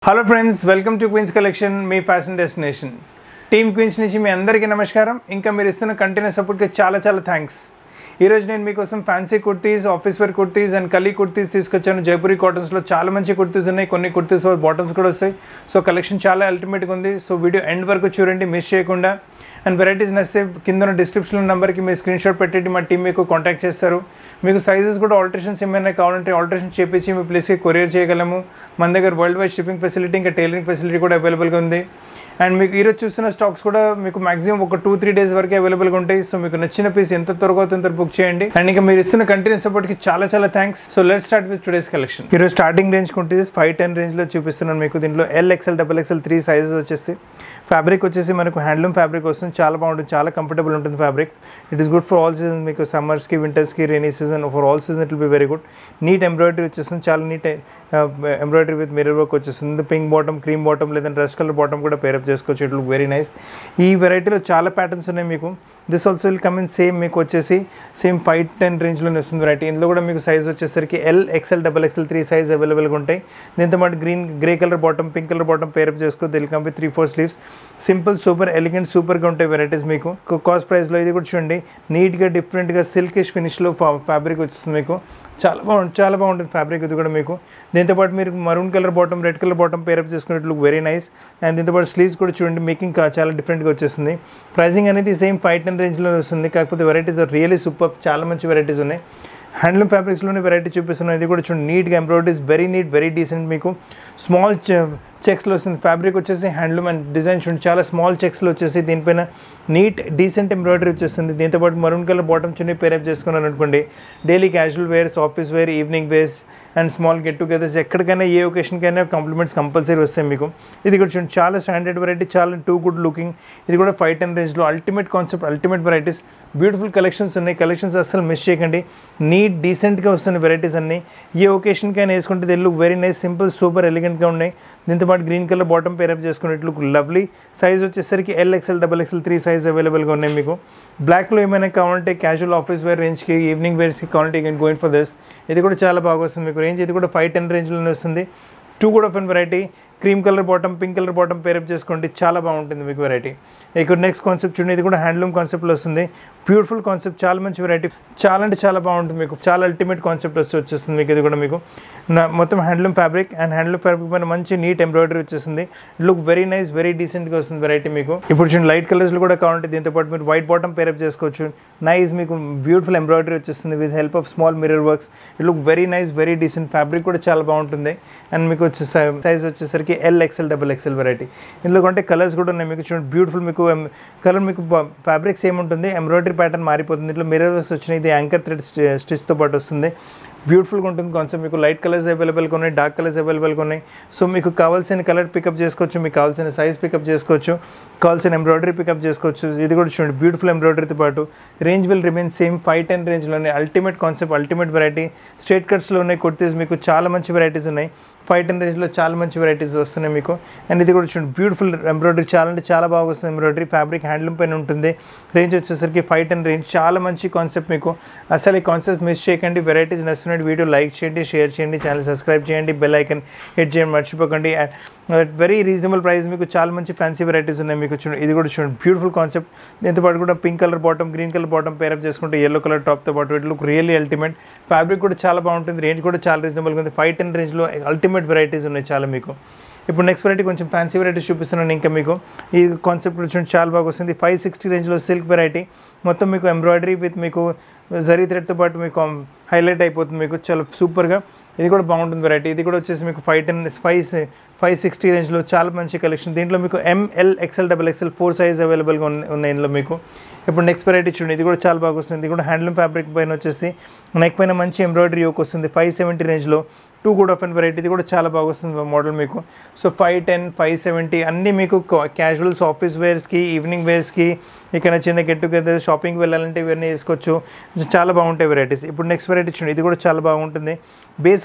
hello friends welcome to Queens collection మీ fashion destination team Queens నుంచి మీ అందరికీ నమస్కారం ఇంకా మీరు ఇస్తున్న కంటిన్యూస్ సపోర్ట్కి చాలా చాలా థ్యాంక్స్ ఈరోజు నేను మీకోసం fancy kurtis office wear kurtis and kali kurtis తీసుకొచ్చాను జైపూరి కాటన్స్లో చాలా మంచి కుర్తీస్ ఉన్నాయి కొన్ని కుర్తీస్ బాటమ్స్ కూడా వస్తాయి సో కలెక్షన్ చాలా అల్టిమేట్గా ఉంది సో వీడియో ఎండ్ వరకు చూడండి మిస్ చేయకుండా అండ్ వెరైటీస్ నచ్చితే కింద ఉన్న డిస్క్రిప్షన్ నెంబర్కి మీరు స్క్రీన్ షాట్ పెట్టండి మా టీం మీకు కాంటాక్ట్ చేస్తారు మీకు సైజెస్ కూడా ఆల్టరేషన్స్ ఏమైనా కావాలంటే ఆల్టరేషన్ చేపించి మీ ప్లేస్కి కొరియర్ చేయగలము మన దగ్గర వరల్డ్ వైడ్ షిప్పింగ్ ఫెసిలిటీ ఇంకా టైలరింగ్ ఫెసిలిటీ కూడా అవైలబుల్గా ఉంది అండ్ మీకు ఈరోజు చూస్తున్న స్టాక్స్ కూడా మీకు మాక్సిమం ఒక టూ త్రీ డేస్ వరకే అవైలబుల్గా ఉంటాయి సో మీకు నచ్చిన పీస్ ఎంత త్వరగా అవుతుందో బుక్ చేయండి అండ్ ఇంకా మీరు ఇస్తున్న కంటిన్యూస్ సపోర్ట్కి చాలా చాలా thanks so let start with today's collection ఈరోజు స్టార్టింగ్ రేంజ్ కొంటే ఫైవ్ టెన్ రేంజ్లో చూపిస్తున్నాను మీకు దీంట్లో L XL double XL three sizes వచ్చేసి ఫ్యాబ్రిక్ వచ్చేసి మనకు హ్యాండ్లూమ్ ఫ్యాబ్రిక్ వస్తుంది చాలా బాగుంటుంది చాలా కంఫర్టబుల్ ఉంటుంది fabric it is good for all season మీకు సమ్మర్స్కి వింటర్స్కి rainy season for all season it will be very good neat embroidery వచ్చేస్తుంది చాలా neat embroidery with mirror work వచ్చేస్తుంది పింక్ బాటమ్ క్రీమ్ బాటమ్ లేదంటే రెస్ట్ కలర్ బాటమ్ కూడా pair up చేసుకోవచ్చు it look very nice ఈ వెరైటీలో చాలా ప్యాటర్న్స్ ఉన్నాయి మీకు this also will come in same మీకు వచ్చేసి సేమ్ ఫైవ్ టెన్ రేంజ్లోనే వస్తుంది వెరైటీ ఇందులో కూడా మీకు సైజ్ వచ్చేసరికి L XL double XL three size అవైలబుల్గా ఉంటాయి దీంతో పాటు green grey colour bottom pink colour bottom pair చేసుకో దిల్ come with three four sleeves simple super elegant సూపర్గా ఉంటాయి వెరైటీస్ మీకు కాస్ట్ ప్రైస్లో ఇది కూడా చూడండి నీట్గా డిఫరెంట్గా సిల్కిష్ ఫినిష్లో ఫ్యాబ్రిక్ వచ్చేస్తుంది మీకు చాలా బాగుంటుంది చాలా బాగుంటుంది ఫ్యాబ్రిక్ ఇది కూడా మీకు దీంతోపాటు మీరు maroon colour bottom red colour bottom pair చేసుకున్నట్లు వెరీ నైస్ అండ్ దీంతోపాటు స్లీవ్స్ కూడా చూడండి మేకింగ్ చాలా డిఫరెంట్గా వచ్చేస్తుంది ప్రైసింగ్ అనేది సేమ్ ఫైవ్ టెన్ రేంజ్లో వస్తుంది కాకపోతే వెరైటీస్ రియలీ సూపర్ చాలా మంచి వెరైటీస్ ఉన్నాయి హ్యాండ్లూమ్ ఫ్యాబ్రిక్స్లోనే వెరైటీ చూపిస్తున్నాను ఇది కూడా చూడండి నీట్గా embroideries very neat very decent మీకు స్మాల్ చెక్స్లో వస్తుంది ఫ్యాబ్రిక్ వచ్చేసి హ్యాండ్లూమ్ అండ్ డిజైన్ చూడండి చాలా స్మాల్ చెక్స్లో వచ్చేసి దీనిపైన నీట్ డీసెంట్ ఎంబ్రాయిడరీ వచ్చేస్తుంది దీంతోపాటు maroon colour bottom chunni pair చేసుకున్నాను అనుకోండి daily casual wears office wear evening wears and small get togethers ఏ ఒకేషన్కైనా కాంప్లిమెంట్స్ కంపల్సరీ వస్తాయి మీకు ఇది కూడా చూడండి చాలా స్టాండర్డ్ వెరైటీ చాలా టూ గుడ్ లుకింగ్ ఇది కూడా ఫైవ్ టెన్ రేంజ్లో ultimate concept ultimate varieties beautiful collections ఉన్నాయి కలెక్షన్స్ అస్సలు మిస్ చేయకండి నీట్ డీసెంట్గా వస్తున్న వెరైటీస్ అన్నీ ఏ ఒకేషన్కైనా వేసుకుంటే they look very nice simple super ఎలిగెంట్గా ఉన్నాయి దీంతో పాటు గ్రీన్ కలర్ బాటమ్ పేరప్ చేసుకునేట్లు లవ్లీ సైజ్ వచ్చేసరికి L XL double XL three size అవైలబుల్గా ఉన్నాయి మీకు బ్లాక్లో ఏమైనా కావాలంటే క్యాజువల్ ఆఫీస్ వేర్ రేంజ్కి ఈవినింగ్ వేర్స్కి కావాలంటే యూ గోయిన్ ఫర్ దిస్ ఇది కూడా చాలా బాగా వస్తుంది మీకు రేంజ్ ఇది కూడా ఫైవ్ టెన్ రేంజ్లోనే వస్తుంది టూ కూడా off variety cream colour bottom pink colour bottom pair చేసుకోండి చాలా బాగుంటుంది మీకు వెరైటీ ఇక్కడ నెక్స్ట్ కాన్సెప్ట్ చూడండి ఇది కూడా హ్యాండ్లూమ్ కాన్సెప్ట్లో వస్తుంది బ్యూటిఫుల్ కాన్సెప్ట్ చాలా మంచి వెరైటీ చాలా అంటే చాలా బాగుంటుంది మీకు చాలా అల్టిమేట్ కాన్సెప్ట్ వచ్చి వచ్చేస్తుంది మీకు ఇది కూడా మీకు నా- మొత్తం handloom fabric and handloom fabric పైన మంచి నీట్ ఎంబ్రాయిడరీ వచ్చేస్తుంది లుక్ వెరీ నైస్ వెరీ డీసెంట్గా వస్తుంది వెరైటీ మీకు ఇప్పుడు చూడండి లైట్ కలర్స్లో కూడా కావాలంటే దీంతో పాటు మీరు వైట్ బాటమ్ పేరప్ చేసుకోవచ్చు నైస్ మీకు బ్యూటిఫుల్ ఎంబ్రాయిడరీ వచ్చేస్తుంది with help of small mirror works it look very nice very decent fabric కూడా చాలా బాగుంటుంది అండ్ మీకు వచ్చే సైజ్ వచ్చేసరికి L XL double XL variety ఇందులో కొంటే కలర్స్ కూడా ఉన్నాయి మీకు చూడండి బ్యూటిఫుల్ మీకు కలర్ మీకు ఫ్యాబ్రిక్స్ ఏముంటుంది ఎంబ్రాయిడరీ ప్యాటర్న్ మారిపోతుంది ఇట్లా మిరర్ వర్క్స్ వచ్చినాయి ఇది యాంకర్ థ్రెడ్ స్టిచ్తో పాటు వస్తుంది బ్యూటిఫుల్గా ఉంటుంది కాన్సెప్ట్ మీకు లైట్ కలర్స్ అవైలబుల్గా ఉన్నాయి డార్క్ కలర్స్ అవైలబుల్గా ఉన్నాయి సో మీకు కావాల్సిన కలర్ పికప్ చేసుకోవచ్చు మీకు కావాల్సిన సైజ్ పికప్ చేసుకోవచ్చు కావాల్సిన ఎంబ్రాయిడరీ పికప్ చేసుకోవచ్చు ఇది కూడా చూడండి బ్యూటిఫుల్ ఎంబ్రాయిడరీతో పాటు range will remain same five ten రేంజ్లోనే ultimate concept ultimate variety straight కట్స్లో ఉన్నాయి కుర్తీస్ మీకు చాలా మంచి వెరైటీస్ ఉన్నాయి ఫైవ్ టెన్ రేంజ్లో చాలా మంచి వెరైటీస్ వస్తున్నాయి మీకు అండ్ ఇది కూడా చూడండి బ్యూటిఫుల్ ఎంబ్రాయిడరీ చాలా అంటే చాలా బాగా వస్తుంది ఎంబ్రాయిడరీ ఫ్యాబ్రిక్ హ్యాండ్లూమ్ పైన ఉంటుంది రేంజ్ వచ్చేసరికి ఫైవ్ టెన్ రేంజ్ చాలా మంచి కాన్సెప్ట్ మీకు అసలు ఈ కాన్సెప్ట్ మిస్ చేయకండి వెరైటీస్ నచ్చినట్టు వీడియో లైక్ చేయండి షేర్ చేయండి ఛానల్ సబ్స్క్రైబ్ చేయండి బెల్ ఐకన్ హిట్ చేయండి మర్చిపోకండి వెరీ రీజనబుల్ ప్రైస్ మీకు చాలా మంచి ఫ్యాన్సీ వెరైటీస్ ఉన్నాయి మీకు చూడండి ఇది కూడా చూడండి బ్యూటిఫుల్ కాన్సెప్ట్ దీంతో పాటు కూడా pink colour bottom green colour bottom pair చేసుకుంటే ఎల్లో కలర్ టాప్తో పాటు it look really ultimate fabric కూడా చాలా బాగుంటుంది రేంజ్ కూడా చాలా రీజనబుల్గా ఉంది ఫైవ్ టెన్ రేంజ్లో అల్టిమేట్ వెరైటీస్ ఉన్నాయి చాలా మీకు ఇప్పుడు నెక్స్ట్ వెరైటీ కొంచెం ఫ్యాన్సీ వెరైటీస్ చూపిస్తున్నాను ఇంకా మీకు ఈ కాన్సెప్ట్ చూడండి చాలా బాగా వస్తుంది ఫైవ్ సిక్స్టీ రేంజ్లో సిల్క్ వెరైటీ మొత్తం మీకు ఎంబ్రాయిడరీ విత్ మీకు జరీ థ్రెడ్తో పాటు మీకు హైలైట్ అయిపోతుంది మీకు చాలా సూపర్గా ఇది కూడా బాగుంటుంది వెరైటీ ఇది కూడా వచ్చేసి మీకు five ten five five sixty రేంజ్లో చాలా మంచి కలెక్షన్ దీంట్లో మీకు M L XL double XL four size అవైలబుల్గా ఉన్నాయి ఉన్నాయి ఇందులో మీకు ఇప్పుడు నెక్స్ట్ వెరైటీ చూడండి ఇది కూడా చాలా బాగా వస్తుంది ఇది కూడా హ్యాండ్లూమ్ ఫ్యాబ్రిక్ పైన వచ్చేసి నెక్ పైన మంచి ఎంబ్రాయిడరీ యోక్ వస్తుంది ఫైవ్ సెవెంటీ రేంజ్లో టూ కూడా ఆఫ్ అండ్ వెరైటీ ఇది కూడా చాలా బాగా వస్తుంది మోడల్ మీకు so five ten five seventy అన్నీ మీకు క్యాజువల్స్ ఆఫీస్ వేర్స్కి ఈవినింగ్ వేర్స్కి ఇక్కడ చిన్న గెట్ టుగెదర్ షాపింగ్ వెళ్ళాలంటే ఇవన్నీ వేసుకోవచ్చు చాలా బాగుంటాయి వెరైటీస్ ఇప్పుడు నెక్స్ట్ వెరైటీ చూడండి ఇది కూడా చాలా బాగుంటుంది బేస్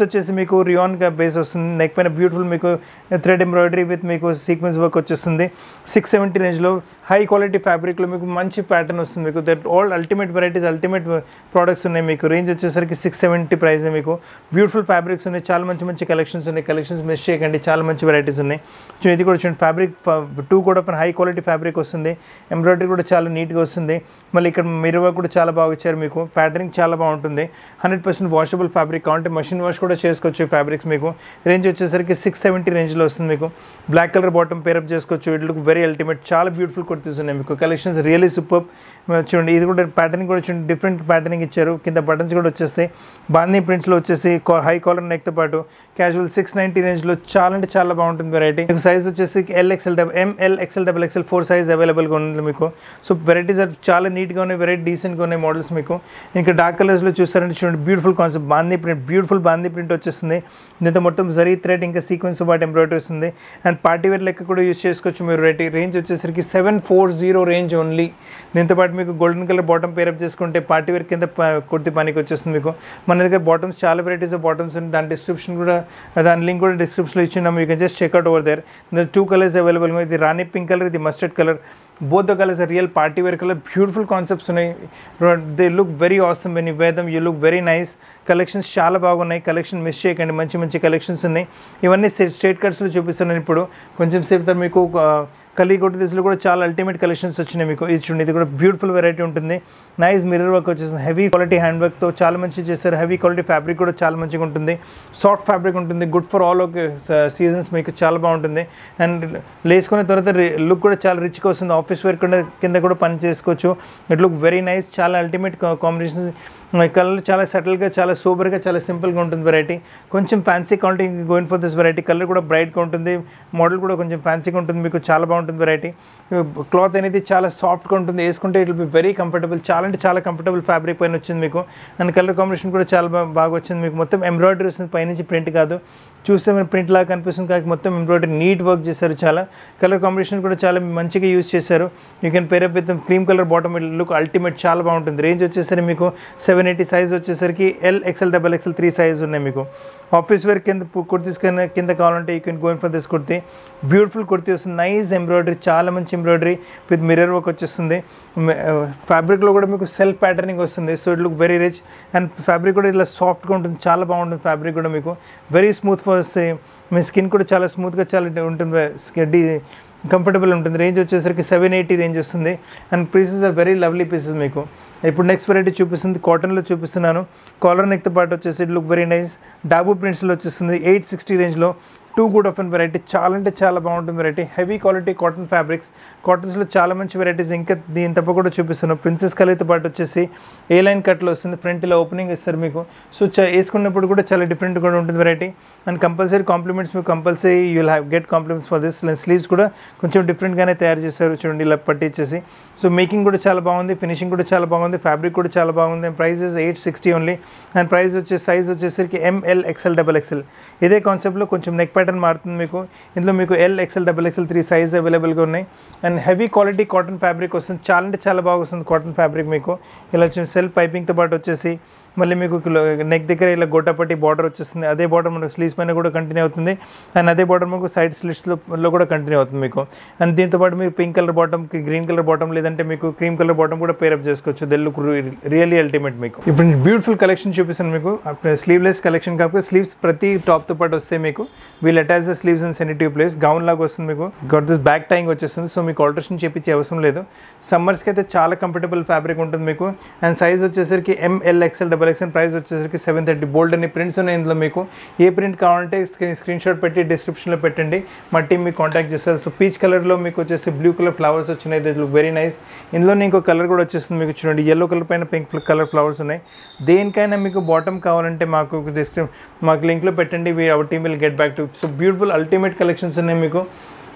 వచ్చేసి మీకు రియాన్ బేస్ వస్తుంది నెక్ పైన బ్యూటిఫుల్ మీకు థ్రెడ్ ఎంబ్రాయిడరీ విత్ మీకు సీక్వెన్స్ వర్క్ వచ్చేస్తుంది సిక్స్ సెవెంటీ రేంజ్లో హై క్వాలిటీ ఫ్యాబ్రిక్లో మీకు మంచి ప్యాటర్న్ వస్తుంది మీకు that all ultimate varieties ultimate products ఉన్నాయి మీకు రేంజ్ వచ్చేసరికి సిక్స్ సెవెంటీ ప్రైస్ మీకు బ్యూటిఫుల్ ఫ్యాబ్రిక్స్ ఉన్నాయి చాలా మంచి మంచి కలెక్షన్స్ ఉన్నాయి కలెక్షన్స్ మిస్ చేయకండి చాలా మంచి వెరైటీస్ ఉన్నాయి చూడండి ఇది కూడా చూడండి ఫ్యాబ్రిక్ టూ కూడా హై క్వాలిటీ ఫ్యాబ్రిక్ వస్తుంది ఎంబ్రాయిడరీ కూడా చాలా నీట్గా వస్తుంది మళ్ళీ ఇక్కడ మిరవ కూడా చాలా బాగా ఇచ్చారు మీకు ప్యాటర్నింగ్ చాలా బాగుంటుంది హండ్రెడ్ పర్సెంట్ వాషబుల్ ఫ్యాబ్రిక్ కావాలంటే మషిన్ వాష్ కూడా చేసుకోవచ్చు ఫ్యాబ్రిక్స్ మీకు రేంజ్ వచ్చేసరికి సిక్స్ సెవెంటీ రేంజ్లో వస్తుంది మీకు బ్లాక్ కలర్ బాటమ్ పేరప్ చేసుకోవచ్చు ఇట్ లుక్ వెరీ అల్టిమేట్ చాలా బ్యూటిఫుల్ కుర్తీస్ ఉన్నాయి మీకు కలెక్షన్స్ రియలీ సూపర్ చూడండి ఇది కూడా ప్యాటర్నింగ్ కూడా చూడండి డిఫరెంట్ ప్యాటర్నింగ్ ఇచ్చారు కింద బటన్స్ కూడా వచ్చేస్తాయి బాందీ ప్రింట్స్లో వచ్చేసి హై కాలర్ నెక్తో పాటు క్యాజువల్ సిక్స్ నైంటీ రేంజ్లో చాలా అంటే చాలా బాగుంటుంది వెరైటీ మీకు సైజ్ వచ్చేసి L XL double M L XL double XL four size అవైలబుల్గా ఉంది మీకు సో వెరైటీస్ చాలా నీట్గా ఉన్నాయి వెరైటీ డీసెంట్గా ఉన్నాయి మోడల్స్ మీకు ఇంకా డార్క్ కలర్స్లో చూస్తారంటే చూడండి beautiful concept bandhi print beautiful bandhi print వచ్చేస్తుంది దీంతో మొత్తం జరీ థ్రెడ్ ఇంకా సీక్వెన్స్ పాటు ఎంబ్రాయిడరీ వస్తుంది అండ్ పార్టీ వేర్ లెక్క కూడా యూస్ చేసుకోవచ్చు మీరు వెరైటీ రేంజ్ వచ్చేసరికి seven four zero range only దీంతో పాటు మీకు గోల్డెన్ కలర్ బాటమ్ పేరప్ చేసుకుంటే పార్టీ వేర్ కింద ప- కుర్తి పనికి వచ్చేస్తుంది మీకు మన దగ్గర బాటమ్స్ చాలా వెరైటీస్ ఆఫ్ బాటమ్స్ ఉన్నాయి దాని డిస్క్రిప్షన్ కూడా దాని లింక్ కూడా డిస్క్రిప్షన్లో ఇచ్చినాము you can just check out over there two colours available ఇది రాణి పింక్ కలర్ ఇది mustard colour both the colours real party wear colour beautiful concepts ఉన్నాయి they look very awesome when you wear them you look very nice collections చాలా బాగున్నాయి collection miss చేయకండి మంచి మంచి collections ఉన్నాయి ఇవన్నీ స్ట్రేట్ కట్స్లో చూపిస్తున్నాను ఇప్పుడు కొంచెం సేపు తర్వాత మీకు కలీ కొట్టిలో కూడా చాలా అల్టిమేట్ కలెక్షన్స్ వచ్చినాయి మీకు ఇది చూడండి ఇది కూడా బ్యూటిఫుల్ వెరైటీ ఉంటుంది నైస్ మిర్రర్ వర్క్ వచ్చేసింది హెవీ క్వాలిటీ హ్యాండ్ వర్క్తో చాలా మంచి చేస్తారు హెవీ క్వాలిటీ ఫ్యాబ్రిక్ కూడా చాలా మంచిగా ఉంటుంది సాఫ్ట్ ఫ్యాబ్రిక్ ఉంటుంది good for all okay seasons మీకు చాలా బాగుంటుంది అండ్ లేసుకున్న తర్వాత లుక్ కూడా చాలా రిచ్గా వస్తుంది ఆఫీస్ వేర్ కింద కింద కూడా పని చేసుకోవచ్చు ఇట్ లుక్ వెరీ నైస్ చాలా అల్టిమేట్ కాంబినేషన్స్ కలర్ చాలా సటిల్గా చాలా సూపర్గా చాలా సింపుల్గా ఉంటుంది వెరైటీ కొంచెం fancy quality go in for this variety colour కూడా బ్రైట్గా ఉంటుంది మోడల్ కూడా కొంచెం ఫ్యాన్సీగా ఉంటుంది మీకు చాలా బాగుంటుంది వెరైటీ క్లాత్ అనేది చాలా సాఫ్ట్గా ఉంటుంది వేసుకుంటే ఇట్ బి వెరీ కంఫర్టబుల్ చాలా అంటే చాలా కంఫర్టబుల్ ఫ్యాబ్రిక్ పైన వచ్చింది మీకు అండ్ కలర్ కాంబినేషన్ కూడా చాలా బా- బాగా వచ్చింది మీకు మొత్తం ఎంబ్రాయిడరీ వస్తుంది పైనుంచి ప్రింట్ కాదు చూస్తే మన ప్రింట్ లాగా కనిపిస్తుంది కాక మొత్తం ఎంబ్రాయిడరీ నీట్ వర్క్ చేశారు చాలా కలర్ కాంబినేషన్ కూడా చాలా మంచిగా యూజ్ చేశారు you can pair up with cream colour bottom look ultimate చాలా బాగుంటుంది రేంజ్ వచ్చేసరికి మీకు సెవెన్ ఎయిటీ సైజ్ వచ్చేసరికి L XL double XL three size ఉన్నాయి మీకు ఆఫీస్ వేర్ కింద కుర్తీస్ కింద కింద కావాలంటే you can going for this kurti beautiful kurti వస్తుంది నైస్ ఎంబ్రాయిడరీ చాలా మంచి ఎంబ్రాయిడరీ విత్ మిర్రర్ వర్క్ వచ్చేస్తుంది ఫ్యాబ్రిక్లో కూడా మీకు సెల్ఫ్ ప్యాటర్నింగ్ వస్తుంది so it look very rich and fabric కూడా ఇలా సాఫ్ట్గా ఉంటుంది చాలా బాగుంటుంది ఫ్యాబ్రిక్ కూడా మీకు వెరీ స్మూత్ ఫర్ మీ స్కిన్ కూడా చాలా స్మూత్గా చాలా ఉంటుంది కంఫర్టబుల్ ఉంటుంది రేంజ్ వచ్చేసరికి సెవెన్ ఎయిటీ రేంజ్ వస్తుంది and pieces are very lovely pieces మీకు ఇప్పుడు నెక్స్ట్ వెరైటీ చూపిస్తుంది కాటన్లో చూపిస్తున్నాను కాలర్ నెక్తో పాటు వచ్చేసి లుక్ వెరీ నైస్ డాబు ప్రింట్స్లో వచ్చేస్తుంది ఎయిట్ సిక్స్టీ రేంజ్లో too good of and variety చాలా అంటే చాలా బాగుంటుంది variety heavy quality cotton fabrics కాటన్స్లో చాలా మంచి వెరైటీస్ ఇంకా దీని తప్ప కూడా చూపిస్తాను ప్రిన్సెస్ కలర్తో పాటు వచ్చేసి ఏ లైన్ కట్లో వస్తుంది ఫ్రంట్ ఇలా ఓపెనింగ్ ఇస్తారు మీకు సో చ వేసుకున్నప్పుడు కూడా చాలా డిఫరెంట్ కూడా ఉంటుంది వెరైటీ అండ్ కంపల్సరీ కాంప్లిమెంట్స్ మీకు compulsory you have get compliments for this sleeves కూడా కొంచెం డిఫరెంట్గానే తయారు చేశారు చూడండి ఇలా పట్టించేసి సో మేకింగ్ కూడా చాలా బాగుంది ఫినిషింగ్ కూడా చాలా బాగుంది ఫ్యాబ్రిక్ కూడా చాలా బాగుంది and price is eight sixty only and price వచ్చే సైజ్ వచ్చేసరికి ఎంఎల్ ఎక్స్ఎల్ డబల్ ఎక్స్ఎల్ ఇదే కాన్సెప్ట్లో కొంచెం నెక్ ప్యాటర్న్ మారుతుంది మీకు ఇందులో మీకు L XL double XL three size అవైలబుల్గా ఉన్నాయి and heavy quality cotton fabric వస్తుంది చాలా అంటే చాలా బాగా వస్తుంది కాటన్ ఫ్యాబ్రిక్ మీకు ఇలా వచ్చిన సెల్ఫ్ పైపింగ్తో పాటు వచ్చేసి మళ్ళీ మీకు నెక్ దగ్గర ఇలా గొట్టపట్టి బార్డర్ వచ్చేస్తుంది అదే బార్డర్ మనకు స్లీవ్స్ పైన కూడా కంటిన్యూ అవుతుంది అండ్ అదే బార్డర్ మీకు సైడ్ స్లిట్స్లో కూడా కంటిన్యూ అవుతుంది మీకు అండ్ దీంతో పాటు మీకు pink colour bottom green colour bottom లేదంటే మీకు క్రీమ్ కలర్ బాటమ్ కూడా పేరప్ చేసుకోవచ్చు దెల్ లుక్ రియల్లీ అల్టిమేట్ మీకు ఇప్పుడు బ్యూటిఫుల్ కలెక్షన్ చూపిస్తాను మీకు స్లీవ్లెస్ కలెక్షన్ కాకపోతే స్లీవ్స్ ప్రతి టాప్తో పాటు వస్తాయి మీకు we'll attach the sleeves and sensitive pleats gown లాగా వస్తుంది మీకు గట్ దిస్ బ్యాక్ టైంగ్ వచ్చేస్తుంది సో మీకు ఆల్టరేషన్ చేపించే అవసరం లేదు సమ్మర్స్కి అయితే చాలా కంఫర్టబుల్ ఫ్యాబ్రిక్ ఉంటుంది మీకు అండ్ సైజ్ వచ్చేసరికి M L XL double XL price వచ్చేసరికి సెవెన్ థర్టీ బోల్డ్ అనే ప్రింట్స్ ఉన్నాయి ఇందులో మీకు ఏ ప్రింట్ కావాలంటే స్క్రీన్ స్క్రీన్ షాట్ పెట్టి డిస్క్రిప్షన్లో పెట్టండి మా టీం మీకు కాంటాక్ట్ చేస్తారు సో పీచ్ కలర్లో మీకు వచ్చేసి బ్లూ కలర్ ఫ్లవర్స్ వచ్చినాయి దిస్ లుక్ వెరీ నైస్ ఇందులో ఇంకో కలర్ కూడా వచ్చేస్తుంది మీకు చూడండి ఎల్లో కలర్ పైన పింక్ కలర్ ఫ్లవర్స్ ఉన్నాయి దేనికైనా మీకు బాటమ్ కావాలంటే మాకు డిస్క్రిప్ మాకు లింక్లో పెట్టండి we our team will get back to so beautiful ultimate collections ఉన్నాయి మీకు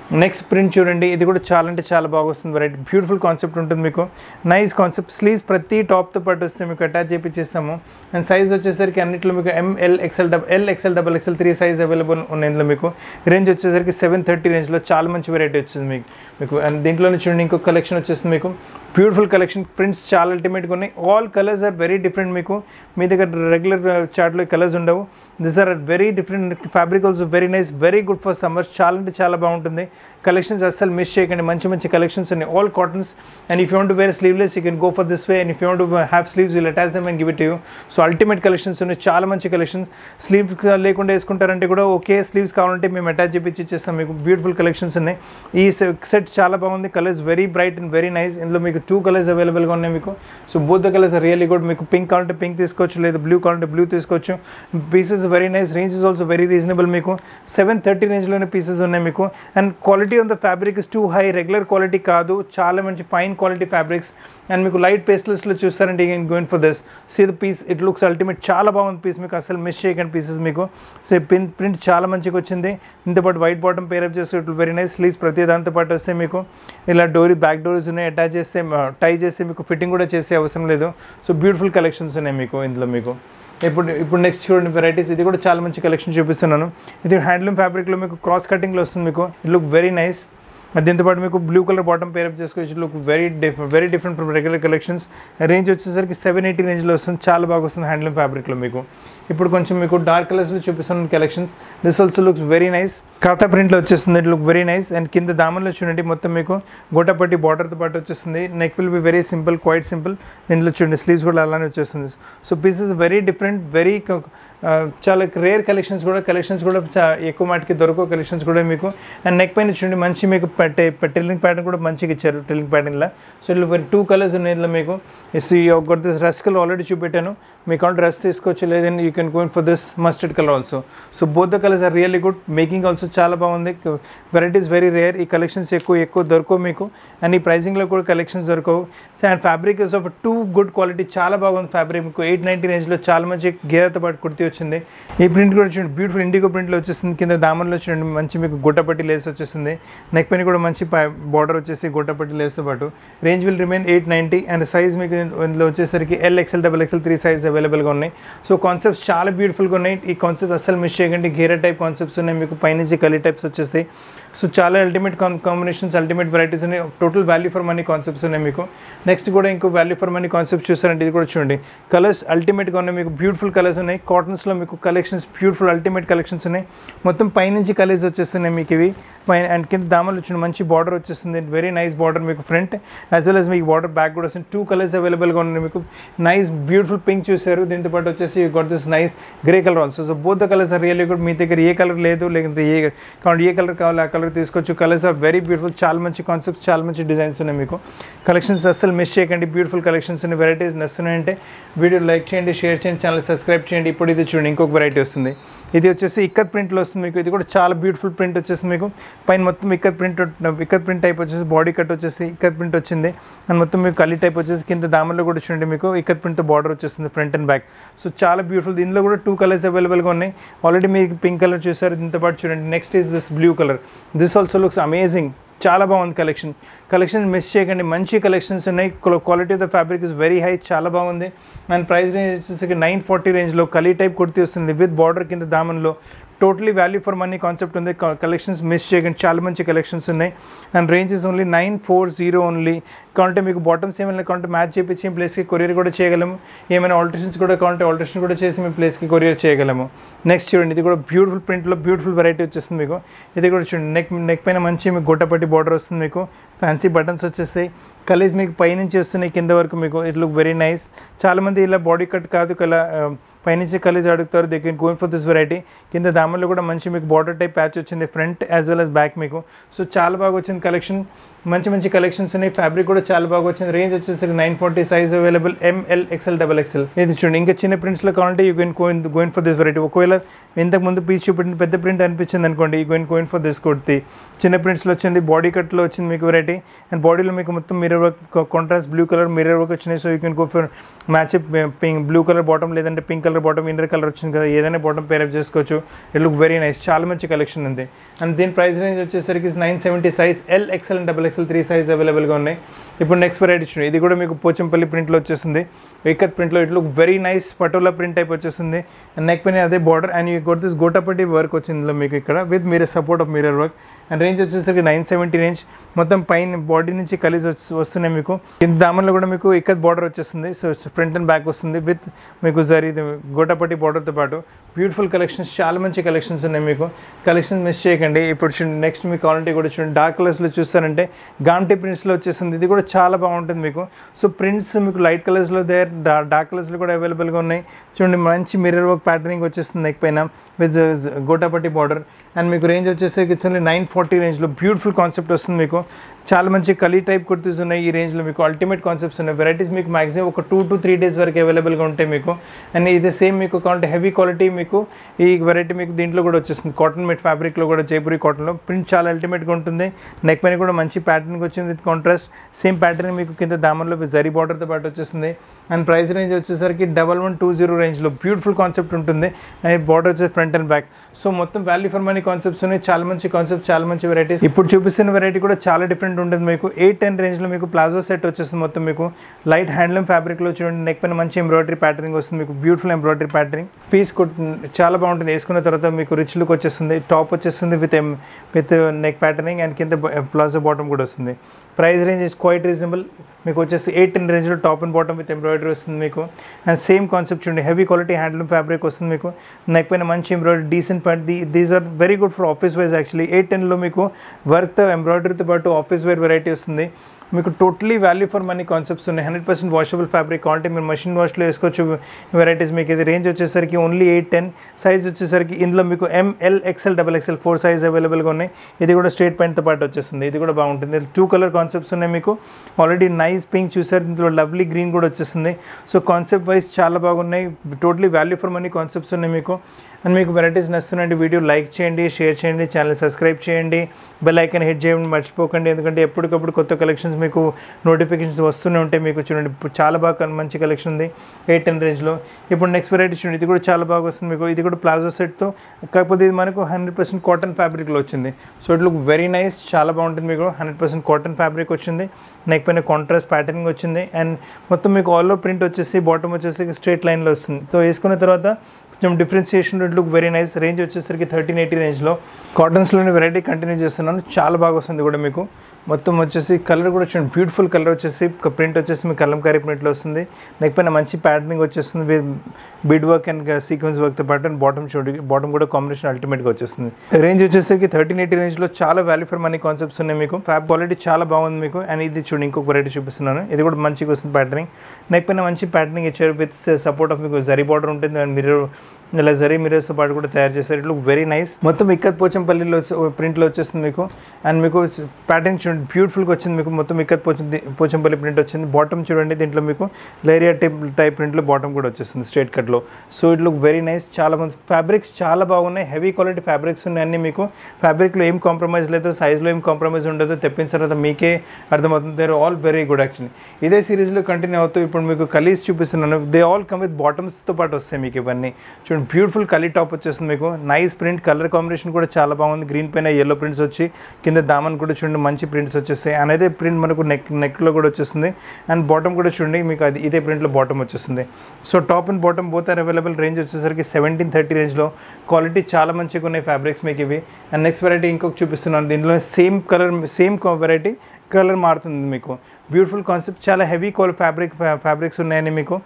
నెక్స్ట్ ప్రింట్ చూడండి ఇది కూడా చాలా అంటే చాలా బాగా వస్తుంది వెరైటీ బ్యూటిఫుల్ కాన్సెప్ట్ ఉంటుంది మీకు నైస్ కాన్సెప్ట్ స్లీవ్స్ ప్రతి టాప్తో పాటు వస్తే మీకు అటాచ్ చేపించేస్తాము అండ్ సైజ్ వచ్చేసరికి అన్నింటిలో మీకు M L XL double L XL double XL three size available ఉన్నాయి ఇందులో మీకు రేంజ్ వచ్చేసరికి సెవెన్ థర్టీ రేంజ్లో చాలా మంచి వెరైటీ వచ్చింది మీకు మీకు అండ్ దీంట్లోనే చూడండి ఇంకొక కలెక్షన్ వచ్చేస్తుంది మీకు బ్యూటిఫుల్ కలెక్షన్ ప్రింట్స్ చాలా అల్టిమేట్గా ఉన్నాయి all colours are very different మీకు మీ దగ్గర రెగ్యులర్ చార్ట్లో కలర్స్ ఉండవు this are very different fabric also very nice very good for summer చాలా అంటే చాలా బాగుంటుంది కలెక్షన్స్ అస్సలు మిస్ చేయకండి మంచి మంచి కలెక్షన్స్ ఉన్నాయి all cottons and if you want wear sleeveless you can go for this way and if you want have sleeves will attach them and give it you so ultimate collections ఉన్నాయి చాలా మంచి collections sleeves లేకుండా వేసుకుంటారంటే కూడా okay sleeves కావాలంటే మేము attach చేపించి ఇచ్చేస్తాం మీకు బ్యూటిఫుల్ కలెక్షన్స్ ఉన్నాయి ఈ సెట్ చాలా బాగుంది colours very bright and very nice ఇందులో మీకు టూ కలర్స్ అవైలబుల్గా ఉన్నాయి మీకు so both the colours really good మీకు పింక్ కావాలంటే పింక్ తీసుకోవచ్చు లేదా బ్లూ కావాలంటే బ్లూ తీసుకోవచ్చు pieces very nice range is also very reasonable మీకు సెవెన్ థర్టీ రేంజ్లోనే పీసెస్ ఉన్నాయి మీకు and quality on the fabric is too high regular quality కాదు చాలా మంచి ఫైన్ క్వాలిటీ ఫ్యాబ్రిక్స్ అండ్ మీకు లైట్ పేస్టల్స్లో చూస్తారంటే you going for this see the piece it looks ultimate చాలా బాగుంది పీస్ మీకు అసలు మిస్ చేయకండి పీసెస్ మీకు సో పిన్ ప్రింట్ చాలా మంచిగా వచ్చింది ఇంతపాటు వైట్ బాటమ్ పేరప్ చేస్తే ఇట్ వెరీ నైస్ స్లీవ్స్ ప్రతి దాంతో పాటు వస్తే మీకు ఇలా డోరీ బ్యాక్ డోరీస్ ఉన్నాయి అటాచ్ చేస్తే టై చేస్తే మీకు ఫిట్టింగ్ కూడా చేసే అవసరం లేదు సో బ్యూటిఫుల్ కలెక్షన్స్ ఉన్నాయి మీకు ఇందులో మీకు ఇప్పుడు ఇప్పుడు నెక్స్ట్ చూడండి వెరైటీస్ ఇది కూడా చాలా మంచి కలెక్షన్ చూపిస్తున్నాను ఇది హ్యాండ్లూమ్ ఫ్యాబ్రిక్లో మీకు క్రాస్ కటింగ్లో వస్తుంది మీకు ఇట్ లుక్ వెరీ నైస్ దీంతో పాటు మీకు బ్లూ కలర్ బాటమ్ పేరప్ చేసుకోవచ్చు look very different very different from regular collections range వచ్చేసరికి సెవెన్ ఎయిటీ రేంజ్లో వస్తుంది చాలా బాగా వస్తుంది హ్యాండ్లూమ్ ఫ్యాబ్రిక్లో మీకు ఇప్పుడు కొంచెం మీకు డార్క్ కలర్స్లో చూపిస్తున్నాను collections this also looks very nice ఖాతా ప్రింట్లో వచ్చేస్తుంది it look very nice and కింద దామన్లో చూడండి మొత్తం మీకు గోటపట్టి బార్డర్తో పాటు వచ్చేస్తుంది neck will be very simple quite simple దీంట్లో చూడండి స్లీవ్స్ కూడా అలానే వచ్చేస్తుంది so pieces very different very చాలా రేర్ కలెక్షన్స్ కూడా కలెక్షన్స్ కూడా చా- ఎక్కువ మాటికి దొరకవు కలెక్షన్స్ కూడా మీకు అండ్ నెక్ పైన చూడండి మంచి మీకు పెట్టే టెల్లింగ్ ప్యాటర్న్ కూడా మంచిగా ఇచ్చారు టెల్లింగ్ ప్యాటర్న్లో సో ఇల్లు టూ కలర్స్ ఉన్నాయి ఇందులో మీకు ఒక దిస్ రస్ కలర్ ఆల్రెడీ చూపెట్టాను మీకు కావాలి డ్రెస్ తీసుకోవచ్చు లేదని you can going for this mustard colour also so both the colours are really good making also చాలా బాగుంది వెరైటీస్ వెరీ రేర్ ఈ కలెక్షన్స్ ఎక్కువ ఎక్కువ దొరకవు మీకు అండ్ ఈ ప్రైజింగ్లో కూడా కలెక్షన్స్ దొరకవు and fabric is of too good quality చాలా బాగుంది ఫ్యాబ్రిక్ మీకు ఎయిట్ నైంటీ రేంజ్లో చాలా మంచి గేర్తో పాటు కుర్తీ వచ్చింది ఈ ప్రింట్ కూడా చూడండి బ్యూటిఫుల్ ఇండిగో ప్రింట్లో వచ్చేస్తుంది కింద దామన్లో చూడండి మంచి మీకు గుట్టపట్టి లేస్ వచ్చేస్తుంది నెక్ పైన కూడా మంచి బార్డర్ వచ్చేసి గుట్టపట్టి లేస్తో పాటు range will remain eight ninety and size మీకు ఇందులో వచ్చేసరికి L XL double XL three size అవైలబుల్గా ఉన్నాయి సో కాన్సెప్ట్స్ చాలా బ్యూటిఫుల్గా ఉన్నాయి ఈ కాన్సెప్ట్ అస్సలు మిస్ చేయకండి గేరా టైప్ కాన్సెప్ట్స్ ఉన్నాయి మీకు పైనుంచి కలీ టైప్స్ వచ్చేస్తాయి సో చాలా అల్టిమేట్ కాంబినేషన్స్ అల్టిమేట్ వెరైటీస్ ఉన్నాయి total value for money concepts ఉన్నాయి మీకు నెక్స్ట్ కూడా ఇంకో వాల్యూ ఫర్ మనీ కాన్సెప్ట్ చూసారంటే ఇది కూడా చూడండి కలర్స్ అల్టిమేట్గా ఉన్నాయి మీకు బ్యూటిఫుల్ కలర్స్ ఉన్నాయి కాటన్స్లో మీకు కలెక్షన్స్ బ్యూటిఫుల్ అల్టిమేట్ కలెక్షన్స్ ఉన్నాయి మొత్తం పైనుంచి కలర్స్ వచ్చేస్తున్నాయి మీకు ఇవి పైన అండ్ కింద దామలు వచ్చిన మంచి బార్డర్ వచ్చేస్తుంది వెరీ నైస్ బార్డర్ మీకు ఫ్రంట్ యాజ్ వెల్ as మీకు బార్డర్ బ్యాక్ కూడా వస్తుంది టూ కలర్స్ అవైలబుల్గా ఉన్నాయి మీకు నైస్ బ్యూటిఫుల్ పింక్ చూసారు దీంతో పాటు వచ్చేసి got this nice grey colour also so both the colours are really good మీ దగ్గర ఏ కలర్ లేదు లేకపోతే ఏ కావాలి ఏ కలర్ కావాలి ఆ కలర్ తీసుకోవచ్చు కలర్స్ ఆర్ వెరీ బ్యూటిఫుల్ చాలా మంచి కాన్సెప్ట్స్ చాలా మంచి డిజైన్స్ ఉన్నాయి మీకు కలెక్షన్స్ అస్సలు మిస్ చేయకండి బ్యూటిఫుల్ కలెక్షన్స్ ఉన్నాయి వెరైటీస్ నచ్చున్నాయంటే వీడియో లైక్ చేయండి షేర్ చేయండి ఛానల్ సబ్స్క్రైబ్ చేయండి ఇప్పుడు ఇది చూడండి ఇంకొక వెరైటీ వస్తుంది ఇది వచ్చేసి ఇక్కత్ ప్రింట్లో వస్తుంది మీకు ఇది కూడా చాలా బ్యూటిఫుల్ ప్రింట్ వచ్చేసి మీకు పైన మొత్తం ikat print ikat print type వచ్చేసి బాడీ కట్ వచ్చేసి ఇక్కత్ ప్రింట్ వచ్చింది అండ్ మొత్తం మీకు కలి టైప్ వచ్చేసి కింద దామల్లో కూడా చూడండి మీకు ఇక్కత్ ప్రింట్తో బార్డర్ వచ్చేస్తుంది ఫ్రంట్ అండ్ బ్యాక్ సో చాలా బ్యూటిఫుల్ దీనిలో కూడా టూ కలర్స్ అవైలబుల్గా ఉన్నాయి ఆల్రెడీ మీకు పింక్ కలర్ చూసారు దీంతో పాటు చూడండి next is this blue colour this also looks amazing చాలా బాగుంది కలెక్షన్ కలెక్షన్ మిస్ చేయకండి మంచి కలెక్షన్స్ ఉన్నాయి quality of the fabric is very high చాలా బాగుంది అండ్ ప్రైస్ రేంజ్ వచ్చేసరికి నైన్ ఫార్టీ రేంజ్లో కలీ టైప్ కుర్తీ వస్తుంది విత్ బార్డర్ కింద దామన్లో totally value for money concept ఉంది కలెక్షన్స్ మిస్ చేయకండి చాలా మంచి కలెక్షన్స్ ఉన్నాయి and range is only nine four zero only కావాలంటే మీకు బాటమ్స్ ఏమైనా కావాలంటే మ్యాచ్ చేపించి ప్లేస్కి కొరియర్ కూడా చేయగలము ఏమైనా ఆల్టరేషన్స్ కూడా కావాలంటే ఆల్టరేషన్ కూడా చేసి మీ ప్లేస్కి కొరియర్ చేయగలము నెక్స్ట్ చూడండి ఇది కూడా బ్యూటిఫుల్ ప్రింట్లో బ్యూటిఫుల్ వెరైటీ వచ్చేస్తుంది మీకు ఇది కూడా చూడండి నెక్ నెక్ పైన మంచి మీకు గొట్టపట్టి బార్డర్ వస్తుంది మీకు ఫ్యాన్సీ బటన్స్ వచ్చేస్తాయి కలీజ్ మీకు పైనుంచి వస్తున్నాయి కింద వరకు మీకు ఇట్ లుక్ వెరీ నైస్ చాలామంది ఇలా బాడీ కట్ కాదు ఇలా పైనుంచి కలీజ్ అడుగుతారు they can going for this variety కింద దామల్లో కూడా మంచి మీకు బార్డర్ టైప్ ప్యాచ్ వచ్చింది front as well as back మీకు సో చాలా బాగా వచ్చింది కలెక్షన్ మంచి మంచి కలెక్షన్స్ ఉన్నాయి ఫ్యాబ్రిక్ కూడా చాలా బాగా వచ్చింది రేంజ్ వచ్చేసరికి nine forty size available M L XL double XL ఇది చూడండి ఇంకా చిన్న ప్రింట్స్లో కావాలంటే you going going going for this variety ఒకవేళ ఇంతకు ముందు పీస్ చూపెట్టిన పెద్ద ప్రింట్ అనిపించింది అనుకోండి ఈ going going for this kurti చిన్న ప్రింట్స్లో వచ్చింది బాడీ కట్లో వచ్చింది మీకు వెరైటీ అండ్ బాడీలో మీకు మొత్తం mirror work contrast blue colour mirror work వచ్చినాయి so you can go for match pink blue colour bottom లేదంటే pink colour colour bottom inner colour వచ్చింది కదా ఏదైనా బాటమ్ పేరప్ చేసుకోవచ్చు ఇట్ లుక్ వెరీ నైస్ చాలా మంచి కలెక్షన్ ఉంది అండ్ దీని ప్రైస్ రేంజ్ వచ్చేసరికి nine seventy size L XL and double XL three size అవైలబుల్గా ఉన్నాయి ఇప్పుడు నెక్స్ట్ వెరైటీ చూడండి ఇది కూడా మీకు పోచంపల్లి ప్రింట్లో వచ్చేస్తుంది ఇక్కత్ ప్రింట్లో it look very nice patola print type వచ్చేస్తుంది అండ్ నెక్ పైన అదే border and you got this gotapatti work వచ్చింది ఇందులో మీకు ఇక్కడ విత్ మీరే support of mirror work and range వచ్చేసరికి నైన్ సెవెంటీ రేంజ్ మొత్తం పైన బాడీ నుంచి కలిసి వచ్చి- వస్తున్నాయి మీకు కింద దామన్లో కూడా మీకు ఇక్కత్ బార్డర్ వచ్చేస్తుంది సో ఫ్రంట్ అండ్ బ్యాక్ వస్తుంది విత్ మీకు జరీ గోటాపట్టి బార్డర్తో పాటు బ్యూటిఫుల్ కలెక్షన్స్ చాలా మంచి కలెక్షన్స్ ఉన్నాయి మీకు కలెక్షన్స్ మిస్ చేయకండి ఇప్పుడు చూడండి నెక్స్ట్ మీ క్వాలిటీ కూడా చూడండి డార్క్ కలర్స్లో చూస్తారంటే గామ్టీ ప్రింట్స్లో వచ్చేస్తుంది ఇది కూడా చాలా బాగుంటుంది మీకు సో ప్రింట్స్ మీకు లైట్ కలర్స్లో దేర్ డార్క్ కలర్స్లో కూడా అవైలబుల్గా ఉన్నాయి చూడండి మంచి మిర్రర్ వర్క్ ప్యాటర్నింగ్ వచ్చేస్తుంది నెక్ పైన విత్ గోటాపట్టి బార్డర్ అండ్ మీకు రేంజ్ వచ్చేసరికి ఇట్స్ ఓన్లీ నైన్ ఫార్టీ రేంజ్లో బ్యూటిఫుల్ కాన్సెప్ట్ వస్తుంది మీకు చాలా మంచి కలీ టైప్ కుర్తీస్ ఉన్నాయి ఈ రేంజ్లో మీకు అల్టిమేట్ కాన్సెప్ట్స్ ఉన్నాయి వెరైటీస్ మీకు మాక్సిమం ఒక టూ టు త్రీ డేస్ వరకు అవైలబుల్గా ఉంటాయి మీకు అండ్ ఇది సేమ్ మీకు కావాలంటే హెవీ క్వాలిటీ మీకు ఈ వెరైటీ మీకు దీంట్లో కూడా వచ్చేస్తుంది కాటన్ మెట్ ఫ్యాబ్రిక్లో కూడా జైపురి కాటన్లో ప్రింట్ చాలా అల్టిమేట్గా ఉంటుంది నెక్ పైన కూడా మంచి ప్యాటర్న్ వచ్చింది విత్ కాంట్రాస్ట్ సేమ్ ప్యాటర్న్ మీకు కింద దామన్లో జరీ బార్డర్తో పాటు వచ్చేస్తుంది అండ్ ప్రైస్ రేంజ్ వచ్చేసరికి డబల్ వన్ టూ జీరో రేంజ్లో బ్యూటిఫుల్ కాన్సెప్ట్ ఉంటుంది అండ్ బార్డర్ వచ్చేసి ఫ్రంట్ అండ్ బ్యాక్ సో మొత్తం వాల్యూ ఫర్ మనీ కాన్సెప్ట్స్ ఉన్నాయి చాలా మంచి కాన్సెప్ట్ చాలా మంచి వెరైటీస్ ఇప్పుడు చూపిస్తున్న వెరైటీ కూడా చాలా డిఫరెంట్ ఉంటుంది మీకు ఎయిట్ టెన్ రేంజ్లో మీకు ప్లాజో సెట్ వచ్చేస్తుంది మొత్తం మీకు లైట్ హ్యాండ్లూమ్ ఫ్యాబ్రిక్లో చూడండి నెక్ పైన మంచి ఎంబ్రాయిడరీ ప్యాటర్నింగ్ వస్తుంది మీకు బ్యూటిఫుల్ ఎంబ్రాయిడరీ ప్యాటర్నింగ్ పీస్ చాలా బాగుంటుంది వేసుకున్న తర్వాత మీకు రిచ్ లుక్ వచ్చేస్తుంది టాప్ వచ్చేస్తుంది with um with neck patterning and కింద ప్లాజో బాటమ్ కూడా వస్తుంది price range is quite reasonable మీకు వచ్చేసి ఎయిట్ టెన్ రేంజ్లో top and bottom with embroidery వస్తుంది మీకు అండ్ సేమ్ కాన్సెప్ట్ చూడండి హెవీ క్వాలిటీ హ్యాండ్లూమ్ ఫ్యాబ్రిక్ వస్తుంది మీకు నెక్ పైన మంచి embroidery decent pant the these are very good for office wise actually eight టెన్లో మీకు వర్క్తో ఎంబ్రాయిడరీతో పాటు ఆఫీస్ వేర్ వెరైటీ వస్తుంది మీకు totally value for money concepts ఉన్నాయి హండ్రెడ్ పర్సెంట్ వాషబుల్ ఫ్యాబ్రిక్ కావాలంటే మీరు మషిన్ వాష్లో వేసుకోవచ్చు వెరైటీస్ మీకు ఇది రేంజ్ వచ్చేసరికి ఓన్లీ ఎయిట్ టెన్ సైజ్ వచ్చేసరికి ఇందులో మీకు M L XL double XL four size అవైలబుల్గా ఉన్నాయి ఇది కూడా స్ట్రేట్ ప్యాంట్తో పాటు వచ్చేస్తుంది ఇది కూడా బాగుంటుంది టూ కలర్ కాన్సెప్ట్స్ ఉన్నాయి మీకు ఆల్రెడీ నైస్ పింక్ చూసారు ఇందులో లవ్లీ గ్రీన్ కూడా వచ్చేస్తుంది సో కాన్సెప్ట్ వైజ్ చాలా బాగున్నాయి totally value for money concepts ఉన్నాయి మీకు అండ్ మీకు వెరైటీస్ నచ్చుతున్నాయంటే వీడియో లైక్ చేయండి షేర్ చేయండి ఛానల్ సబ్స్క్రైబ్ చేయండి బెల్ ఐకన్ హిట్ చేయండి మర్చిపోకండి ఎందుకంటే ఎప్పటికప్పుడు కొత్త కలెక్షన్స్ మీకు నోటిఫికేషన్స్ వస్తూనే ఉంటాయి మీకు చూడండి ఇప్పుడు చాలా బాగా కన్- మంచి కలెక్షన్ ఉంది ఎయిట్ టెన్ రేంజ్లో ఇప్పుడు నెక్స్ట్ వెరైటీ చూడండి ఇది కూడా చాలా బాగా వస్తుంది మీకు ఇది కూడా ప్లాజో సెట్తో కాకపోతే ఇది మనకు హండ్రెడ్ పర్సెంట్ కాటన్ ఫ్యాబ్రిక్లో వచ్చింది so it look very nice చాలా బాగుంటుంది మీకు హండ్రెడ్ పర్సెంట్ కాటన్ ఫ్యాబ్రిక్ వచ్చింది నెక్ పైన కాంట్రాస్ట్ ప్యాటర్నింగ్ వచ్చింది అండ్ మొత్తం మీకు ఆల్ ప్రింట్ వచ్చేసి బాటమ్ వచ్చేసి స్ట్రేట్ లైన్లో వస్తుంది సో వేసుకున్న తర్వాత కొంచెం differentiation look very nice range వచ్చేసరికి థర్టీన్ ఎయిటీ రేంజ్లో కాటన్స్లోని వెరైటీ కంటిన్యూ చేస్తున్నాను చాలా బాగా వస్తుంది కూడా మీకు మొత్తం వచ్చేసి కలర్ కూడా చూడండి బ్యూటిఫుల్ కలర్ వచ్చేసి ప్రింట్ వచ్చేసి మీకు కలంకారీ ప్రింట్లో వస్తుంది నెక్ పైన మంచి ప్యాటర్నింగ్ వచ్చేస్తుంది with bead work and sequence వర్క్తో పాటు అండ్ బాటమ్ చూడండి బాటమ్ కూడా కాంబినేషన్ అల్టిమేట్గా వచ్చేస్తుంది రేంజ్ వచ్చేసరికి థర్టీన్ ఎయిటీ రేంజ్లో చాలా వాల్యూ ఫర్ మనీ కాన్సెప్ట్స్ ఉన్నాయి మీకు ఫ్యాబ్ క్వాలిటీ చాలా బాగుంది మీకు అండ్ ఇది చూడండి ఇంకొక వెరైటీ చూపిస్తున్నాను ఇది కూడా మంచిగా వస్తుంది ప్యాటర్నింగ్ నెక్ పైన మంచి ప్యాటర్నింగ్ ఇచ్చారు విత్ సపోర్ట్ ఆఫ్ మీకు జరీ బార్డర్ ఉంటుంది అండ్ మిర్రర్ ఇలా జరీ మిరర్స్తో పాటు కూడా తయారు చేశారు ఇట్ లుక్ వెరీ నైస్ మొత్తం ఇక్కత్ పోచంపల్లిలో ప్రింట్లో వచ్చేస్తుంది మీకు అండ్ మీకు ప్యాటర్న్ చూడండి బ్యూటిఫుల్గా వచ్చింది మీకు మొత్తం ఇక్కత్ పోచం పోచంపల్లి ప్రింట్ వచ్చింది బాటమ్ చూడండి దీంట్లో మీకు లేరియా టైప్ టైప్ ప్రింట్లో బాటమ్ కూడా వచ్చేస్తుంది స్ట్రేట్ కట్లో so it look very nice చాలా మంది ఫ్యాబ్రిక్స్ చాలా బాగున్నాయి హెవీ క్వాలిటీ ఫ్యాబ్రిక్స్ ఉన్నాయి అన్ని మీకు ఫ్యాబ్రిక్లో ఏం కాంప్రమైజ్ లేదు సైజ్లో ఏం కాంప్రమైజ్ ఉండదు తెప్పిన తర్వాత మీకే అర్థమవుతుంది they're all very good actually ఇదే సిరీస్లో కంటిన్యూ అవుతూ ఇప్పుడు మీకు కలీస్ చూపిస్తున్నాను దే ఆల్ కమ్ విత్ బాటమ్స్తో పాటు వస్తాయి మీకు ఇవన్నీ చూడండి బ్యూటిఫుల్ కలీ టాప్ వచ్చేస్తుంది మీకు నైస్ ప్రింట్ కలర్ కాంబినేషన్ కూడా చాలా బాగుంది గ్రీన్ పైన ఎల్లో ప్రింట్స్ వచ్చి కింద దామన్ కూడా చూడండి మంచి ప్రింట్స్ వచ్చేస్తాయి అనేది ప్రింట్ మనకు నెక్ నెక్లో కూడా వచ్చేస్తుంది అండ్ బాటమ్ కూడా చూడండి మీకు అది ఇదే ప్రింట్లో బాటమ్ వచ్చేస్తుంది so top and bottom both are available range వచ్చేసరికి సెవెంటీన్ థర్టీ రేంజ్లో క్వాలిటీ చాలా మంచిగా ఉన్నాయి ఫ్యాబ్రిక్స్ మీకు ఇవి అండ్ నెక్స్ట్ వెరైటీ ఇంకొక చూపిస్తున్నాను దీనిలో same colour same variety colour మారుతుంది మీకు బ్యూటిఫుల్ కాన్సెప్ట్ చాలా హెవీ క్వాల్ ఫ్యాబ్రిక్ ఫ్యాబ్రిక్స్ ఉన్నాయని మీకు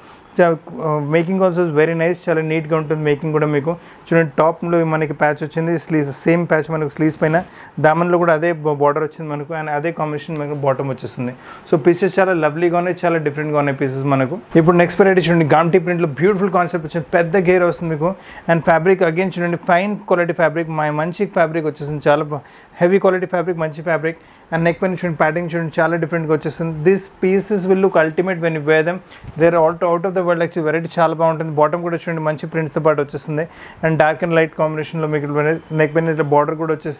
మేకింగ్ ఆల్సో వెరీ నైస్ చాలా నీట్గా ఉంటుంది మేకింగ్ కూడా మీకు చూడండి టాప్లో మనకి ప్యాచ్ వచ్చింది స్లీవ్స్ సేమ్ ప్యాచ్ మనకు స్లీవ్స్ పైన దామన్లో కూడా అదే బార్డర్ వచ్చింది మనకు అండ్ అదే కాంబినేషన్ మనకు బాటమ్ వచ్చేస్తుంది సో పీసెస్ చాలా లవ్లీగా ఉన్నాయి చాలా డిఫరెంట్గా ఉన్నాయి పీసెస్ మనకు ఇప్పుడు నెక్స్ట్ వెరైటీ చూడండి గాంటీ ప్రింట్లో బ్యూటిఫుల్ కాన్సెప్ట్ వచ్చింది పెద్ద గేర్ వస్తుంది మీకు అండ్ ఫ్యాబ్రిక్ అగైన్ చూడండి ఫైన్ క్వాలిటీ ఫ్యాబ్రిక్ మా మంచి ఫ్యాబ్రిక్ వచ్చేసింది చాలా హెవీ క్వాలిటీ ఫ్యాబ్రిక్ మంచి ఫ్యాబ్రిక్ అండ్ నెక్ పైన చూడండి ప్యాటింగ్ చూడండి చాలా డిఫరెంట్గా వచ్చేస్తుంది this pieces will look ultimate when wear them they're out out of the world actual variety చాలా బాగుంటుంది బాటమ్ కూడా చూడండి మంచి ప్రింట్స్తో పాటు వచ్చేస్తుంది అండ్ డార్క్ అండ్ లైట్ కాంబినేషన్లో మీకు నెక్ పైన ఇట్లా బార్డర్ కూడా వచ్చేసి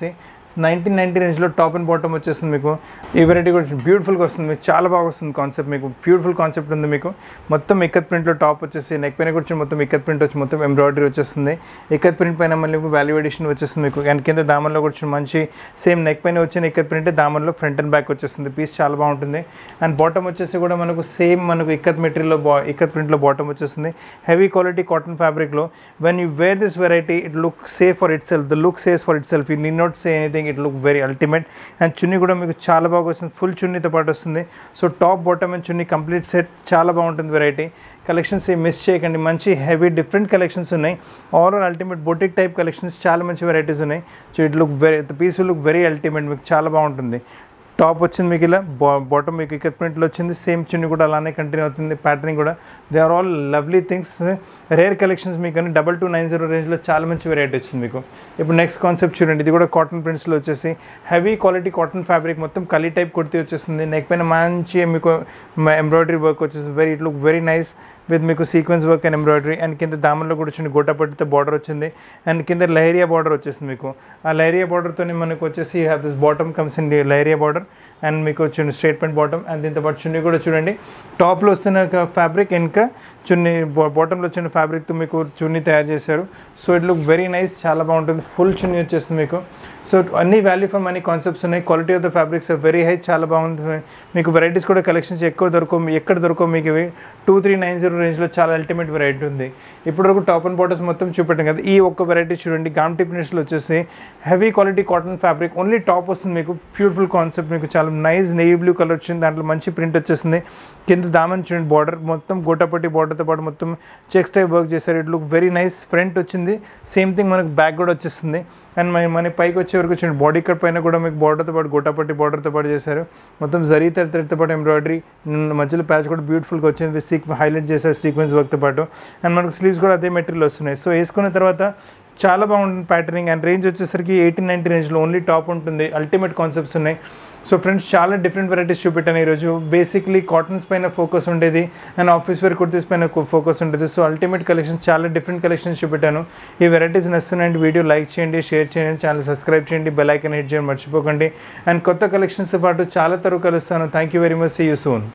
నైన్టీన్ నైన్టీ రేంజ్లో టాప్ అండ్ బాటమ్ వచ్చేస్తుంది మీకు ఈ వెరైటీ కూడా బ్యూటిఫుల్గా వస్తుంది మీకు చాలా బాగా వస్తుంది కాన్సెప్ట్ మీకు బ్యూటిఫుల్ కాన్సెప్ట్ ఉంది మీకు మొత్తం ఇక్కత్ ప్రింట్లో టాప్ వచ్చేసి నెక్ పైన కూడా మొత్తం ఇక్కత్ ప్రింట్ వచ్చి మొత్తం ఎంబ్రాయిడరీ వచ్చేస్తుంది ఇక్కత్ ప్రింట్ పైన మళ్ళీ వాల్యూ ఎడిషన్ వచ్చేస్తుంది మీకు అండ్ కింద దామన్లో కూడా మంచి సేమ్ నెక్ పైన వచ్చిన ఇక్కత్ ప్రింట్ దామన్లో ఫ్రంట్ అండ్ బ్యాక్ వచ్చేస్తుంది పీస్ చాలా బాగుంటుంది అండ్ బాటమ్ వచ్చేసి కూడా మనకు సేమ్ మనకు ఇక్కత్ మెటీరియల్లో బా ఇక్కత్ ప్రింట్లో బాటమ్ వచ్చేస్తుంది హెవీ క్వాలిటీ కాటన్ ఫ్యాబ్రిక్లో when you wear this variety it look safe for itself the look says for itself you need not say anything it look very ultimate and చున్నీ కూడా మీకు చాలా బాగా వస్తుంది full చున్నీతో పాటు వస్తుంది సో టాప్ బాటమ్ అండ్ చున్నీ కంప్లీట్ సెట్ చాలా బాగుంటుంది వెరైటీ కలెక్షన్స్ ఏం మిస్ చేయకండి మంచి హెవీ డిఫరెంట్ కలెక్షన్స్ ఉన్నాయి all ultimate boutique type collections చాలా మంచి వెరైటీస్ ఉన్నాయి so it look very the piece look very ultimate మీకు చాలా బాగుంటుంది టాప్ వచ్చింది మీకు ఇలా బా బాటమ్ మీకు ఇక్కడ ప్రింట్లో వచ్చింది సేమ్ చున్నీ కూడా అలానే కంటిన్యూ అవుతుంది ప్యాటర్నింగ్ కూడా they are all lovely things rare collections మీకు అని డబల్ టూ నైన్ జీరో రేంజ్లో చాలా మంచి వెరైటీ వచ్చింది మీకు ఇప్పుడు నెక్స్ట్ కాన్సెప్ట్ చూడండి ఇది కూడా కాటన్ ప్రింట్స్లో వచ్చేసి హెవీ క్వాలిటీ కాటన్ ఫ్యాబ్రిక్ మొత్తం కలీ టైప్ కుర్తీ వచ్చేస్తుంది నెక్ పైన మంచి మీకు ఎంబ్రాయిడరీ వర్క్ వచ్చేసి very it look very nice with మీకు sequence work and embroidery and కింద దామన్లో కూడా వచ్చింది గోటాపట్టితో బార్డర్ వచ్చింది అండ్ కింద లైరియా బార్డర్ వచ్చేసింది మీకు ఆ లైరియా బార్డర్తో మనకు వచ్చేసి have this bottom comes in లైరియా బార్డర్ అండ్ మీకు వచ్చింది స్ట్రేట్ పెయింట్ బాటమ్ అండ్ దీంతో పాటు చున్నీ కూడా చూడండి టాప్లో వస్తున్న ఫ్యాబ్రిక్ ఇంకా చున్నీ బాటంలో వచ్చిన ఫ్యాబ్రిక్తో మీకు చున్నీ తయారు చేశారు so it look very nice చాలా బాగుంటుంది ఫుల్ చున్నీ వచ్చేస్తుంది మీకు సో అన్ని వాల్యూ ఫర్ మనీ కాన్సెప్ట్స్ ఉన్నాయి quality of the fabrics very high చాలా బాగుంది మీకు వెరైటీస్ కూడా కలెక్షన్స్ ఎక్కువ దొరకవు ఎక్కడ దొరకవు మీకు ఇవి టూ త్రీ నైన్ జీరో రేంజ్లో చాలా అల్టిమేట్ వెరైటీ ఉంది ఇప్పటివరకు టాప్ అండ్ బాటమ్స్ మొత్తం చూపెట్టాం కదా ఈ ఒక్క వెరైటీ చూడండి గామ్ టిప్నెస్లో వచ్చేసి heavy quality cotton fabric only top వస్తుంది మీకు బ్యూటిఫుల్ కాన్సెప్ట్ మీకు చాలా నైస్ నెయ్యి బ్లూ కలర్ వచ్చింది దాంట్లో మంచి ప్రింట్ వచ్చేసింది కింద దామన్ చూడండి బార్డర్ మొత్తం గోటాపట్టి బార్డర్తో పాటు మొత్తం చెక్స్ టైప్ వర్క్ చేశారు it look very nice front వచ్చింది సేమ్ థింగ్ మనకు బ్యాక్ కూడా వచ్చేస్తుంది అండ్ మన మన పైకి వచ్చే వరకు చూడండి బాడీ కట్ పైన కూడా మీకు బార్డర్తో పాటు గోటాపట్టి బార్డర్తో పాటు చేశారు మొత్తం జరీ థ్రెడ్తో పాటు ఎంబ్రాయిడరీ మధ్యలో ప్యాచ్ కూడా బ్యూటిఫుల్గా వచ్చింది సీక్ హైలైట్ చేశారు సీక్వెన్స్ వర్క్తో పాటు అండ్ మనకు స్లీవ్స్ కూడా అదే మెటీరియల్ వస్తున్నాయి సో వేసుకున్న తర్వాత చాలా బాగుంటుంది ప్యాటర్నింగ్ అండ్ రేంజ్ వచ్చేసరికి ఎయిటీన్ నైన్టీ రేంజ్లో ఓన్లీ టాప్ ఉంటుంది అల్టిమేట్ కాన్సెప్ట్స్ ఉన్నాయి సో ఫ్రెండ్స్ చాలా డిఫరెంట్ వెరైటీస్ చూపెట్టాను ఈరోజు బేసిక్లీ కాటన్స్ పైన ఫోకస్ ఉండేది అండ్ ఆఫీస్ వేర్ కుర్తీస్ పైన ఫోకస్ ఉంటుంది సో అల్టిమేట్ కలెక్షన్స్ చాలా డిఫరెంట్ కలెక్షన్స్ చూపెట్టాను ఈ వెరైటీస్ నచ్చుతున్నాయంటే వీడియో లైక్ చేయండి షేర్ చేయండి ఛానల్ సబ్స్క్రైబ్ చేయండి బెల్ ఐకన్ హిట్ చేయండి మర్చిపోకండి అండ్ కొత్త కలెక్షన్స్తో పాటు చాలా తరువు కలుస్తాను thank you very much see you soon